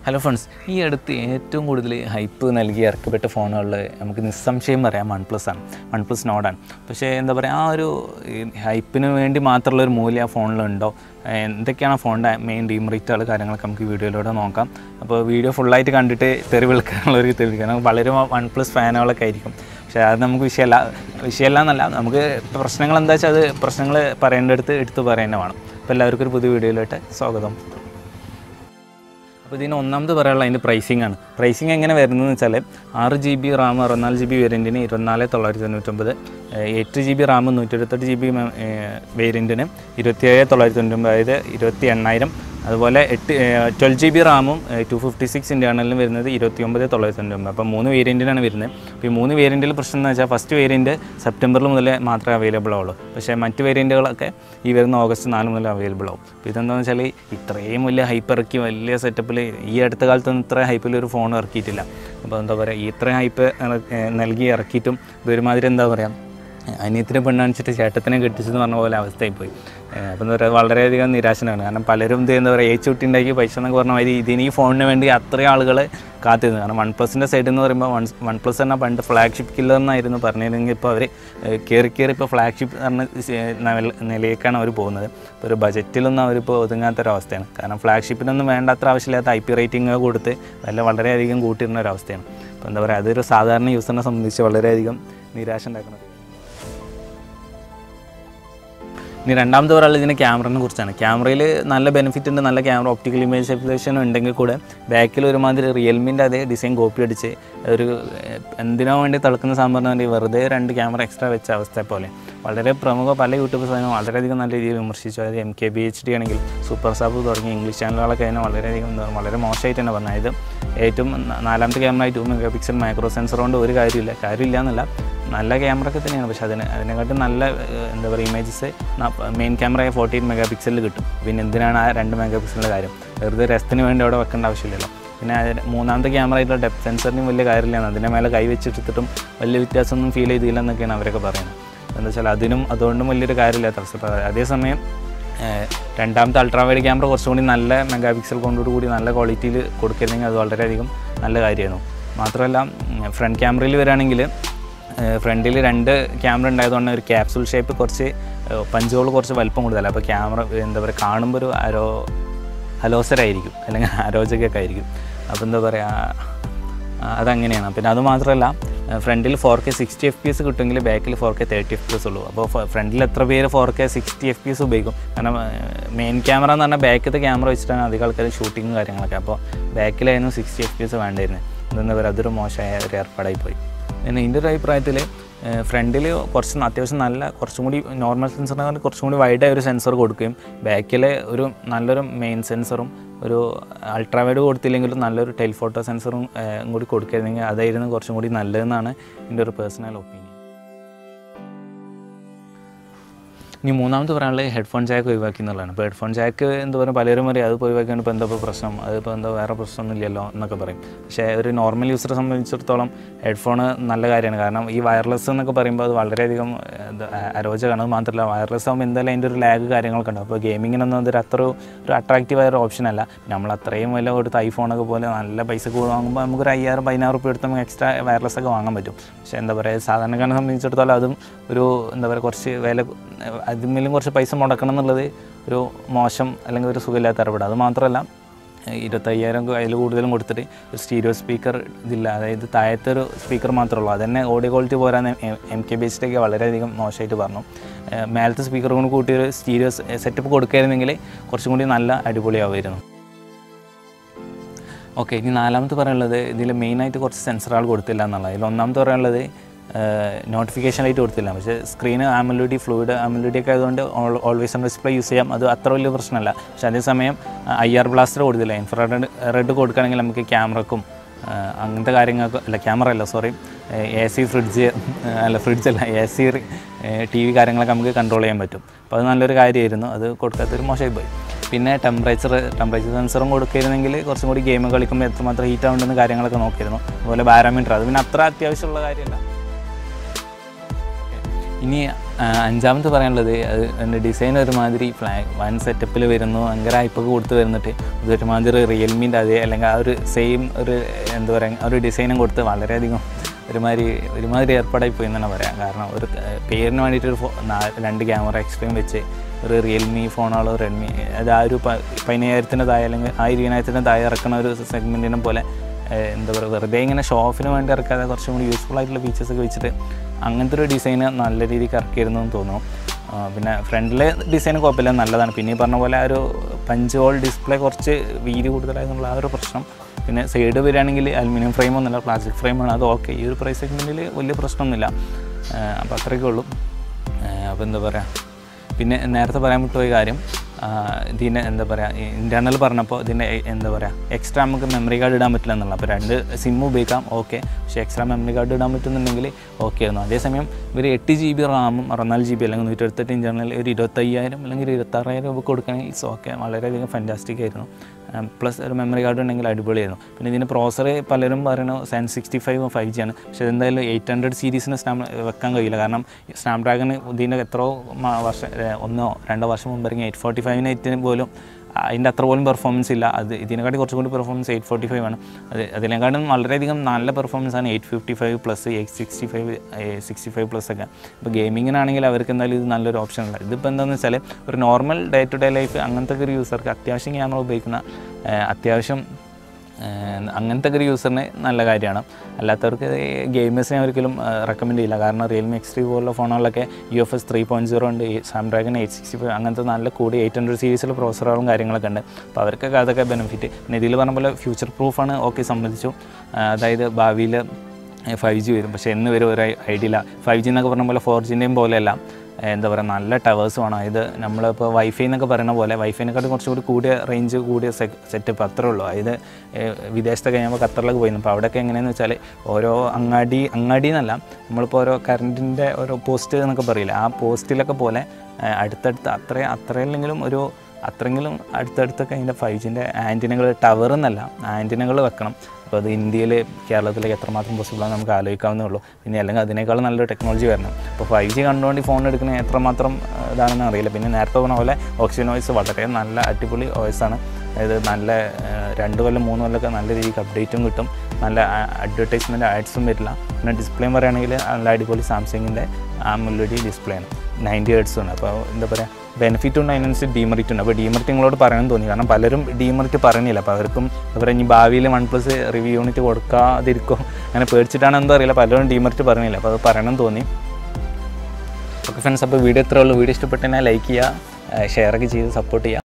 hello friends ഈ അടുത്ത് ഏറ്റവും കൂടുതൽ ഹൈപ്പ് നൽകി ഇറക്കപ്പെട്ട ഫോണുകളിൽ നമുക്ക് നിസ്സംശയം പറയാം വൺ പ്ലസ് ആണ് വൺ പ്ലസ് നോഡാണ് പക്ഷേ എന്താ പറയുക ആ ഒരു ഈ ഹൈപ്പിന് വേണ്ടി മാത്രമുള്ള ഒരു മൂല്യം ആ ഫോണിലുണ്ടോ ഏഹ് എന്തൊക്കെയാണ് ആ ഫോണിൻ്റെ മെയിൻ ഡീമറിറ്റുകൾ കാര്യങ്ങളൊക്കെ നമുക്ക് വീഡിയോയിലൂടെ നോക്കാം അപ്പോൾ വീഡിയോ ഫുള്ളായിട്ട് കണ്ടിട്ട് തെറി വിളിക്കാനുള്ളവർക്ക് തെറി വിളിക്കണം വളരെ വൺ പ്ലസ് ഫാനുകളൊക്കെ ആയിരിക്കും പക്ഷേ അത് നമുക്ക് വിഷയമല്ല വിഷയമല്ല എന്നല്ല നമുക്ക് പ്രശ്നങ്ങൾ എന്താ വെച്ചാൽ അത് പ്രശ്നങ്ങൾ പറയേണ്ടടുത്ത് എടുത്ത് പറയുന്നത് വേണം അപ്പോൾ എല്ലാവർക്കും ഒരു പുതിയ വീഡിയോയിലോട്ട് സ്വാഗതം അപ്പോൾ ഇതിന് ഒന്നാമത് പറയാനുള്ള അതിൻ്റെ പ്രൈസിംഗ് ആണ് പ്രൈസിംഗ് എങ്ങനെ വരുന്നതെന്ന് വെച്ചാൽ ആറ് ജി ബി റാം അറുപത്തിനാല് ജി ബി വേരിയൻറ്റിന് ഇരുപത്തിനാല് തൊള്ളായിരത്തി തൊണ്ണൂറ്റൊമ്പത് എട്ട് ജി ബി റാം നൂറ്റി എഴുപത്തെട്ട് ജി ബി വേരിയൻറ്റിന് ഇരുപത്തിയേഴ് തൊള്ളായിരത്തി തൊണ്ണൂറ്റൊമ്പത് അതായത് ഇരുപത്തി എണ്ണായിരം അതുപോലെ എട്ട് ട്വൽവ് ജി ബി റാമും ടു ഫിഫ്റ്റി സിക്സ് ഇൻറ്റേർണലിലും വരുന്നത് ഇരുപത്തി ഒമ്പത് തൊള്ളായിരത്തി തൊണ്ണൂറ്റൊമ്പത് അപ്പോൾ മൂന്ന് വേരിയൻറ്റിനാണ് വരുന്നത് അപ്പോൾ ഈ മൂന്ന് വേരിയൻറ്റിൽ പ്രശ്നം എന്ന് വെച്ചാൽ ഫസ്റ്റ് വേരിയൻറ്റ് സെപ്റ്റംബറിൽ മുതൽ മാത്രമേ അവൈലബിൾ ആവുള്ളൂ പക്ഷേ മറ്റ് വേരിയൻറ്റുകളൊക്കെ ഈ വരുന്ന ഓഗസ്റ്റ് നാല് മുതൽ അവൈലബിൾ ആവും അപ്പോൾ ഇതെന്താണെന്ന് വെച്ചാൽ ഇത്രയും വലിയ ഹൈപ്പ് ഇറക്കി വലിയ സെറ്റപ്പിൽ ഈ അടുത്ത കാലത്തൊന്നും ഇത്ര ഹൈപ്പിൽ ഒരു ഫോൺ ഇറക്കിയിട്ടില്ല അപ്പോൾ എന്താ പറയുക ഈ ഇത്രയും ഹൈപ്പ് നൽകി ഇറക്കിയിട്ടും ഇതൊരുമാതിരി എന്താ പറയുക അനിയത്തിനെ പെണ്ണണിച്ചിട്ട് ചേട്ടത്തിനെ കെട്ടിച്ചെന്ന് പറഞ്ഞ പോലെ അവസ്ഥയായിപ്പോയി അപ്പം എന്താ പറയുക വളരെയധികം നിരാശനാണ് കാരണം പലരും ഇത് എന്താ പറയുക ഏച്ച് കുട്ടി ഉണ്ടാക്കി പൈസ എന്നൊക്കെ പറഞ്ഞ മാതിരി ഇതിന് ഈ ഫോണിന് വേണ്ടി അത്രയും ആളുകൾ കാത്തിരുന്നു കാരണം വൺ പ്ലസിൻ്റെ സൈഡിൽ എന്ന് പറയുമ്പോൾ വൺ വൺ പ്ലസ് തന്നെ പണ്ട് ഫ്ലാഗ്ഷിപ്പ് കില്ലർ എന്നായിരുന്നു പറഞ്ഞിരുന്നെങ്കിൽ ഇപ്പോൾ അവർ കയറി കയറി ഇപ്പോൾ ഫ്ലാഗ്ഷിപ്പ് പറഞ്ഞ നെല- നിലയിലേക്കാണ് അവർ പോകുന്നത് ഇപ്പോൾ ഒരു ബജറ്റിലൊന്നും അവരിപ്പോൾ ഒതുങ്ങാത്തൊരവസ്ഥയാണ് കാരണം ഫ്ലാഗ്ഷിപ്പിനൊന്നും വേണ്ടാത്ര ആവശ്യമില്ലാത്ത ഐ പി റേറ്റിംഗ് കൊടുത്ത് വില വളരെയധികം കൂട്ടിയിരുന്ന ഒരു അവസ്ഥയാണ് അപ്പോൾ എന്താ പറയുക അതൊരു സാധാരണ യൂസറിനെ സംബന്ധിച്ച് വളരെയധികം നിരാശ ഉണ്ടാക്കുന്നത് ഇനി രണ്ടാമത്തെ പറയാനുള്ളത് ഇതിൻ്റെ ക്യാമറനെ കുറിച്ചാണ് ക്യാമറയിൽ നല്ല ബെനിഫിറ്റ് ഉണ്ട് നല്ല ക്യാമറ ഒപ്റ്റിക്കൽ ഇമേജ് സെപ്പറേഷൻ ഉണ്ടെങ്കിൽ കൂടെ ബാക്കിൽ ഒരുമാതിരി റിയൽമിൻ്റെ അതേ ഡിസൈൻ കോപ്പി അടിച്ച് ഒരു ഏഹ്, എന്തിനോ വേണ്ടി തിളക്കുന്ന സാമ്പാറിന് വേണ്ടി വെറുതെ രണ്ട് ക്യാമറ എക്സ്ട്രാ വെച്ച അവസ്ഥ പോലെ വളരെ പ്രമുഖ പല യൂട്യൂബേഴ്സ് അതിനെ വളരെയധികം നല്ല രീതിയിൽ വിമർശിച്ചു അതായത് M K B H D ആണെങ്കിൽ സൂപ്പർ സാബ് തുടങ്ങിയ ഇംഗ്ലീഷ് ചാനലുകളൊക്കെ അതിനെ വളരെയധികം എന്താ പറയുക, വളരെ മോശമായിട്ട് തന്നെ പറഞ്ഞു അതായത് ഏറ്റവും ന- നാലാമത്തെ camera two megapixel micro sensor കൊണ്ട് ഒരു കാര്യമില്ല കാര്യമില്ല എന്നല്ല നല്ല ക്യാമറ ഒക്കെ തന്നെയാണ് പക്ഷേ അതിന് അതിനെക്കാട്ടും നല്ല ഏഹ്, എന്താ പറയുക images main camera fourteen mega പിക്സലിൽ കിട്ടും പിന്നെ എന്തിനാണ് ആ രണ്ട് മെഗാ പിക്സലിൻ്റെ കാര്യം വെറുതെ രസത്തിന് വേണ്ടി അവിടെ വെക്കേണ്ട ആവശ്യമില്ലല്ലോ പിന്നെ അതിന് മൂന്നാമത്തെ ക്യാമറ ആയിട്ടുള്ള ഡെപ്ത് സെൻസറിനും വലിയ കാര്യമില്ല അതിൻ്റെ മേലെ കൈ വെച്ചിട്ടിട്ടും വലിയ വ്യത്യാസമൊന്നും ഫീൽ ചെയ്തില്ല എന്നൊക്കെയാണ് അവരൊക്കെ പറയുന്നത് എന്താ വെച്ചാൽ അതിനും അതുകൊണ്ടും വലിയൊരു കാര്യമില്ലാത്ത അവസ്ഥ അപ്പോൾ അതേസമയം ഏഹ്, രണ്ടാമത്തെ അൾട്രാ വൈഡ് ക്യാമറ കുറച്ചും കൂടി നല്ല മെഗാ പിക്സൽ കൊണ്ടോടുകൂടി നല്ല ക്വാളിറ്റിയിൽ കൊടുക്കരുതെങ്കിൽ അത് വളരെയധികം നല്ല കാര്യമായിരുന്നു മാത്രമല്ല ഫ്രണ്ട് ക്യാമറയിൽ വരികയാണെങ്കിൽ ഫ്രണ്ടിൽ രണ്ട് ക്യാമറ ഉണ്ടായതുകൊണ്ട് ഒരു ക്യാപ്സൂൾ ഷേപ്പ് കുറച്ച് പഞ്ചുകൾ കുറച്ച് വലിപ്പം കൂടുതലാണ് അപ്പോൾ ക്യാമറ എന്താ പറയുക കാണുമ്പോൾ ഒരു അരോ ഹലോസരായിരിക്കും അല്ലെങ്കിൽ അരോചകൊക്കെ ആയിരിക്കും അപ്പോൾ എന്താ പറയുക അതങ്ങനെയാണ് പിന്നെ അത് മാത്രമല്ല ഫ്രണ്ടിൽ four K sixty F P S കിട്ടുമെങ്കിൽ ബാക്കിൽ four K thirty F P S ഉള്ളൂ അപ്പോൾ ഫ്രണ്ടിൽ എത്ര പേര് four K sixty F P S ഉപയോഗിക്കും കാരണം മെയിൻ ക്യാമറ എന്ന് പറഞ്ഞാൽ ബാക്കിലത്തെ ക്യാമറ വെച്ചിട്ടാണ് അധികം ആൾക്കാർ ഷൂട്ടിങ്ങും കാര്യങ്ങളൊക്കെ അപ്പോൾ ബാക്കിലായിരുന്നു സിക്സ്റ്റി എഫ് പി എസ് വേണ്ടിയിരുന്നത് എന്താ പറയുക അതൊരു മോശമായ ഒരു ഏർപ്പാടായി പോയി പിന്നെ എൻ്റെ ഒരു അഭിപ്രായത്തിൽ ഫ്രണ്ടിൽ കുറച്ച് അത്യാവശ്യം നല്ല കുറച്ചും കൂടി നോർമൽ സെൻസറിനെ കുറച്ചും കൂടി വൈഡായ ഒരു സെൻസർ കൊടുക്കുകയും ബാക്കിൽ ഒരു നല്ലൊരു മെയിൻ സെൻസറും ഒരു അൾട്രാ വൈഡ് കൊടുത്തില്ലെങ്കിലും നല്ലൊരു ടെലിഫോട്ടോ സെൻസറും ഏഹ്, കൂടി കൊടുക്കുകയായിരുന്നെങ്കിൽ അതായിരുന്നു കുറച്ചും കൂടി നല്ലതെന്നാണ് എൻ്റെ ഒരു പേഴ്സണൽ ഒപ്പീനിയൻ ഇനി മൂന്നാമത് പറയാനുള്ളത് ഹെഡ്ഫോൺ ജാക്ക് ഒഴിവാക്കി എന്നുള്ളതാണ് ഇപ്പോൾ ഹെഡ്ഫോൺ ജാക്ക് എന്താ പറയുക പലരും പറയും അത് ഒഴിവാക്കിയാണ് ഇപ്പോൾ എന്താ ഇപ്പോൾ പ്രശ്നം അതിപ്പോൾ എന്താ വേറെ പ്രശ്നമൊന്നും ഇല്ലല്ലോ എന്നൊക്കെ പറയും പക്ഷേ ഒരു നോർമൽ യൂസറെ സംബന്ധിച്ചിടത്തോളം ഹെഡ്ഫോൺ നല്ല കാര്യമാണ് കാരണം ഈ വയർലെസ് എന്നൊക്കെ പറയുമ്പോൾ അത് വളരെയധികം എന്താ അരോചകമാണ് അത് മാത്രമല്ല വയർലെസ് ആകുമ്പോൾ എന്തായാലും അതിൻ്റെ ഒരു ലാഗ് കാര്യങ്ങളൊക്കെ ഉണ്ടാവും അപ്പോൾ ഗെയിമിങ്ങിനൊന്നും അതൊരു അത്ര ഒരു അട്രാക്റ്റീവ് ആയ ഒരു ഓപ്ഷൻ അല്ല നമ്മൾ അത്രയും വില കൊടുത്ത് ഐഫോണൊക്കെ പോലെ നല്ല പൈസ കൂടുതൽ വാങ്ങുമ്പോൾ നമുക്കൊരു അയ്യായിരം പതിനായിരം റുപ്യ എടുത്ത് നമുക്ക് എക്സ്ട്രാ വയർലെസ് ഒക്കെ വാങ്ങാൻ പറ്റും പക്ഷേ എന്താ പറയുക സാധാരണക്കാരനെ സംബന്ധിച്ചിടത്തോളം അതും ഒരു എന്താ പറയുക കുറച്ച് വില അതിന്മേലും കുറച്ച് പൈസ മുടക്കണം എന്നുള്ളത് ഒരു മോശം അല്ലെങ്കിൽ ഒരു സുഖമില്ലാത്ത ഇടപെടൽ അത് മാത്രമല്ല ഇരുപത്തയ്യായിരം അതിൽ കൂടുതലും കൊടുത്തിട്ട് ഒരു സ്റ്റീരിയോ സ്പീക്കർ ഇതില്ല അതായത് താഴത്തെ ഒരു സ്പീക്കർ മാത്രമേ ഉള്ളൂ അതന്നെ ഓഡിയോ ക്വാളിറ്റി പോരാന്ന് എം കെ ബേസിലേക്ക് വളരെയധികം മോശമായിട്ട് പറഞ്ഞു ഏഹ് മേലത്തെ സ്പീക്കർ കൊണ്ട് കൂട്ടി ഒരു സ്റ്റീരിയോ സെറ്റപ്പ് കൊടുക്കുകയായിരുന്നെങ്കിൽ കുറച്ചും കൂടി നല്ല അടിപൊളിയാവുമായിരുന്നു ഓക്കെ ഇനി നാലാമത്തെ പറയാനുള്ളത് ഇതിൽ മെയിനായിട്ട് കുറച്ച് സെൻസറുകൾ കൊടുത്തില്ല എന്നുള്ളത് ഇതിൽ ഒന്നാമത്തെ പറയാനുള്ളത് നോട്ടിഫിക്കേഷൻ ലൈറ്റ് കൊടുത്തില്ല പക്ഷേ സ്ക്രീന് ആമലുഡി ഫ്ലൂയിഡ് ആമലുഡി ഒക്കെ ആയതുകൊണ്ട് ഓൾവേസ് ഓൺ ഡിസ്പ്ലേ യൂസ് ചെയ്യാം അത് അത്ര വലിയ പ്രശ്നമല്ല പക്ഷേ അതേസമയം ഐ ആർ ബ്ലാസ്റ്റർ കൊടുത്തില്ല ഇൻഫ്രാറെഡ് റെഡ് കൊടുക്കുകയാണെങ്കിൽ നമുക്ക് ക്യാമറക്കും അങ്ങനത്തെ കാര്യങ്ങൾക്ക് അല്ല ക്യാമറ അല്ല സോറി എ സി ഫ്രിഡ്ജ് അല്ല ഫ്രിഡ്ജ് അല്ല എ സി ടി വി കാര്യങ്ങളൊക്കെ നമുക്ക് കൺട്രോൾ ചെയ്യാൻ പറ്റും അപ്പോൾ അത് നല്ലൊരു കാര്യമായിരുന്നു അത് കൊടുക്കാത്തൊരു മോശമായി പോയി പിന്നെ ടെമ്പറേച്ചർ ടെമ്പറേച്ചർ സെൻസറും കൊടുക്കുകയായിരുന്നെങ്കിൽ കുറച്ചും കൂടി ഗെയിം കളിക്കുമ്പോൾ എത്രമാത്രം ഹീറ്റ് ആവുണ്ടെന്ന് കാര്യങ്ങളൊക്കെ നോക്കിയിരുന്നു അതുപോലെ ബാരോമീറ്റർ അത് പിന്നെ അത്ര അത്യാവശ്യമുള്ള കാര്യമല്ല ഇനി ആ, അഞ്ചാമത് പറയാനുള്ളത് അത് എൻ്റെ ഡിസൈൻ ഒരുമാതിരി ഫ്ലാ വൺ സെറ്റപ്പിൽ വരുന്നു ഭയങ്കര ഹൈപ്പൊക്കെ കൊടുത്ത് വരുന്നിട്ട് ഇത് ഒരുമാതിരി റിയൽമീൻ്റെ അതേ അല്ലെങ്കിൽ ആ ഒരു സെയിം ഒരു എന്താ പറയുക ആ ഒരു ഡിസൈനും കൊടുത്ത് വളരെയധികം ഒരുമാതിരി ഒരുമാതിരി ഏർപ്പാടായി പോയി എന്ന് തന്നെ പറയാം കാരണം ഒരു ഏർ, പേരിന് വേണ്ടിയിട്ട് ഒരു ഫോ നാ- രണ്ട് ക്യാമറ എക്സ്ട്രീം വെച്ച് ഒരു റിയൽമി ഫോണുകളോ റെഡ്മി അത് ആ ഒരു പ- പതിനയ്യായിരത്തിൻ്റെ താഴെ അല്ലെങ്കിൽ ആ ഇരുപതിനായിരത്തിൻ്റെ താഴെ ഇറക്കുന്ന ഒരു സെഗ്മെൻറ്റിനെ പോലെ ഏർ, എന്താ പറയുക വെറുതെ ഇങ്ങനെ ഷോ ഓഫിന് വേണ്ടി ഇറക്കാതെ കുറച്ചും കൂടി യൂസ്ഫുൾ ആയിട്ടുള്ള ഫീച്ചേഴ്സൊക്കെ വെച്ചിട്ട് അങ്ങനത്തെ ഒരു ഡിസൈന് നല്ല രീതിക്ക് ഇറക്കിയിരുന്നു എന്ന് തോന്നുന്നു ആ, പിന്നെ ഫ്രണ്ടിലെ ഡിസൈൻ കുഴപ്പമില്ല നല്ലതാണ് പിന്നെ ഈ പറഞ്ഞ പോലെ ആ ഒരു പഞ്ച് ഹോൾ ഡിസ്പ്ലേ കുറച്ച് വീതി കൂടുതലായെന്നുള്ള ആ ഒരു പ്രശ്നം പിന്നെ സൈഡ് വരികയാണെങ്കിൽ അലുമിനിയം ഫ്രെയിം ഒന്നുമില്ല പ്ലാസ്റ്റിക് ഫ്രെയിമാണ് അത് ഓക്കെ ഈ ഒരു പ്രൈസ് സെഗ്മെൻറ്റിൽ വലിയ പ്രശ്നമൊന്നുമില്ല അപ്പോൾ അത്രയൊക്കെ ഉള്ളൂ അപ്പോൾ എന്താ പറയുക പിന്നെ നേരത്തെ പറയാൻ വിട്ടുപോയ കാര്യം ആ, ഇതിന് എന്താ പറയുക ഇൻറ്റേർണൽ പറഞ്ഞപ്പോൾ ഇതിൻ്റെ എ- എന്താ പറയുക എക്സ്ട്രാ നമുക്ക് മെമ്മറി കാർഡ് ഇടാൻ പറ്റില്ല എന്നുള്ള അപ്പോൾ രണ്ട് സിം ഉപയോഗിക്കാം ഓക്കെ പക്ഷേ എക്സ്ട്രാ മെമ്മറി കാർഡ് ഇടാൻ പറ്റുന്നുണ്ടെങ്കിൽ ഓക്കെ ആയിരുന്നു അതേസമയം ഇവർ എട്ട് ജി ബി റാമും അറുപത്തിനാല് ജി ബി അല്ലെങ്കിൽ നൂറ്റി എഴുപത്തെട്ട് ഇൻറ്റേർണൽ ഒരു ഇരുപത്തയ്യായിരം അല്ലെങ്കിൽ ഒരു ഇരുപത്താറായിരം രൂപ കൊടുക്കണമെങ്കിൽ ഇറ്റ്സ് ഓക്കെ വളരെയധികം ഫാൻറ്റാസ്റ്റിക് ആയിരുന്നു പ്ലസ് ഒരു മെമ്മറി കാർഡ് ഉണ്ടെങ്കിൽ അടിപൊളിയായിരുന്നു പിന്നെ ഇതിന് പ്രോസർ പലരും പറയുന്നത് seven sixty five five G ആണ് പക്ഷേ എന്തായാലും എയ്റ്റ് ഹൺഡ്രഡ് സീരീസിന് സ്നാപ് വെക്കാൻ കഴിയില്ല കാരണം സ്നാപ്ഡ്രാഗൺ ഇതിൻ്റെ എത്രയോ മ- വർഷം ഏർ ഒന്നോ രണ്ടോ വർഷം മുമ്പ് ഇറങ്ങി എയ്റ്റ് ഫോർട്ടി ഫൈവിന് എയ്റ്റിന് പോലും അതിൻ്റെ അത്ര പോലും പെർഫോമൻസ് ഇല്ല അത് ഇതിനെക്കാട്ടി കുറച്ചും കൂടി പെർഫോമൻസ് എയ്റ്റ് ഫോർട്ടി ഫൈവ് ആണ് അത് അതിനെക്കാട്ടും വളരെയധികം നല്ല പെർഫോമൻസ് ആണ് eight fifty five plus eight sixty five sixty five plus ഒക്കെ ഇപ്പോൾ ഗെയിമിങ്ങിനാണെങ്കിൽ അവർക്ക് എന്തായാലും ഇത് നല്ലൊരു ഓപ്ഷൻ അല്ല ഇതിപ്പോൾ എന്താണെന്ന് വെച്ചാൽ ഒരു normal day to day life അങ്ങനത്തെ ഒരു യൂസർക്ക് അത്യാവശ്യം ക്യാമറ ഉപയോഗിക്കുന്ന ഏർ അത്യാവശ്യം ഏർ അങ്ങനത്തെ ഒരു യൂസറിന് നല്ല കാര്യമാണ് അല്ലാത്തവർക്ക് ഗെയിമേഴ്സിനെ ഒരിക്കലും റെക്കമെൻഡ് ചെയ്യില്ല കാരണം റിയൽമി എക്സ് ത്രീ പോലുള്ള ഫോണുകളിലൊക്കെ U F S three point zero ഉണ്ട് സാംഡ്രാഗൺ എയ്റ്റ് സിക്സ്റ്റി ഫൈവ് അങ്ങനത്തെ നല്ല കൂടി എയ്റ്റ് ഹൺഡ്രഡ് സീരീസിലെ പ്രോസറുകളും കാര്യങ്ങളൊക്കെ ഉണ്ട് അപ്പോൾ അവർക്കൊക്കെ അതൊക്കെ ബെനിഫിറ്റ് പിന്നെ ഇതിൽ പറഞ്ഞ പോലെ ഫ്യൂച്ചർ പ്രൂഫാണ് ഓക്കെ സംബന്ധിച്ചു ആ, അതായത് ഭാവിയിൽ ഫൈവ് ജി വരും പക്ഷേ എന്ന് വരും ഒരു ഐഡിയ ഇല്ല ഫൈവ് ജി എന്നൊക്കെ പറഞ്ഞ പോലെ ഫോർ ജിൻ്റെയും പോലെയല്ല എന്താ പറയുക നല്ല ടവേഴ്സ് വേണം ഇത് നമ്മളിപ്പോൾ വൈഫൈ എന്നൊക്കെ പറയുന്ന പോലെ വൈഫൈനെക്കാട്ടും കുറച്ചുകൂടി കൂടിയ റേഞ്ച് കൂടിയ സെറ്റപ്പ് അത്രേ ഉള്ളൂ അതായത് ഏഹ്, വിദേശത്തൊക്കെ കഴിയുമ്പോൾ ഖത്തറിലൊക്കെ പോയിരുന്നു അപ്പോൾ അവിടെയൊക്കെ എങ്ങനെയാണെന്ന് വെച്ചാൽ ഓരോ അങ്ങാടി അങ്ങാടി എന്നല്ല നമ്മളിപ്പോൾ ഓരോ കറണ്ടിൻ്റെ ഓരോ പോസ്റ്റ് എന്നൊക്കെ പറയില്ല ആ പോസ്റ്റിലൊക്കെ പോലെ ഏഹ്, അടുത്തടുത്ത് അത്രയും അത്രയില്ലെങ്കിലും ഒരു അത്രയെങ്കിലും അടുത്തടുത്തൊക്കെ അതിൻ്റെ ഫൈവ് ജിൻ്റെ ആൻറ്റിനകൾ ടവർ എന്നല്ല ആൻറ്റിനകൾ വെക്കണം അപ്പോൾ അത് ഇന്ത്യയിൽ കേരളത്തിലേക്ക് എത്രമാത്രം പോസിബിളാണ് നമുക്ക് ആലോചിക്കാവുന്നേ ഉള്ളൂ പിന്നെ അല്ലെങ്കിൽ അതിനേക്കാളും നല്ലൊരു ടെക്നോളജി വരണം അപ്പോൾ ഫൈവ് ജി കണ്ടുകൊണ്ട് ഫോൺ എടുക്കുന്നത് എത്രമാത്രം ആ, ഇതാണെന്ന് അറിയില്ല പിന്നെ നേരത്തെ പറഞ്ഞ പോലെ ഓക്സിജൻ വോയിസ് വളരെ നല്ല അടിപൊളി വോയിസ് ആണ് അതായത് നല്ല ആ, രണ്ട് കൊല്ലം മൂന്ന് കൊല്ലമൊക്കെ നല്ല രീതിക്ക് അപ്ഡേറ്റും കിട്ടും നല്ല അഡ്വർടൈസ്മെൻറ്റ് ആഡ്സും വരില്ല പിന്നെ ഡിസ്പ്ലേയും പറയുകയാണെങ്കിൽ നല്ല അടിപൊളി സാംസങ്ങിൻ്റെ ആമുല്ലടി ഡിസ്പ്ലേ ആണ് നയൻറ്റി ഹേർട്സും ഉണ്ട് അപ്പോൾ എന്താ പറയുക ബെനിഫിറ്റ് ഉണ്ട് അതിനനുസരിച്ച് ഡീമെറിറ്റ് ഉണ്ട് അപ്പോൾ ഡീമെറിറ്റ് നിങ്ങളോട് പറയാൻ തോന്നി കാരണം പലരും ഡീമെറിറ്റ് പറയുന്നില്ല അപ്പോൾ അവർക്കും എന്താ പറയുക ഇനി ഭാവിയിൽ വൺ പ്ലസ് റിവ്യൂ യൂണിറ്റ് കൊടുക്കാതിരിക്കും അങ്ങനെ പേടിച്ചിട്ടാണ് എന്തോ അറിയില്ല പലരും ഡീമെറിറ്റ് പറയുന്നില്ല അപ്പോൾ അത് പറയണം തോന്നി ഓക്കെ ഫ്രണ്ട്സ് അപ്പോൾ വീഡിയോ ഇത്രേ ഉള്ളൂ വീഡിയോ ഇഷ്ടപ്പെട്ടെന്നാൽ ലൈക്ക് ചെയ്യുക ഷെയറൊക്കെ ചെയ്ത് സപ്പോർട്ട് ചെയ്യുക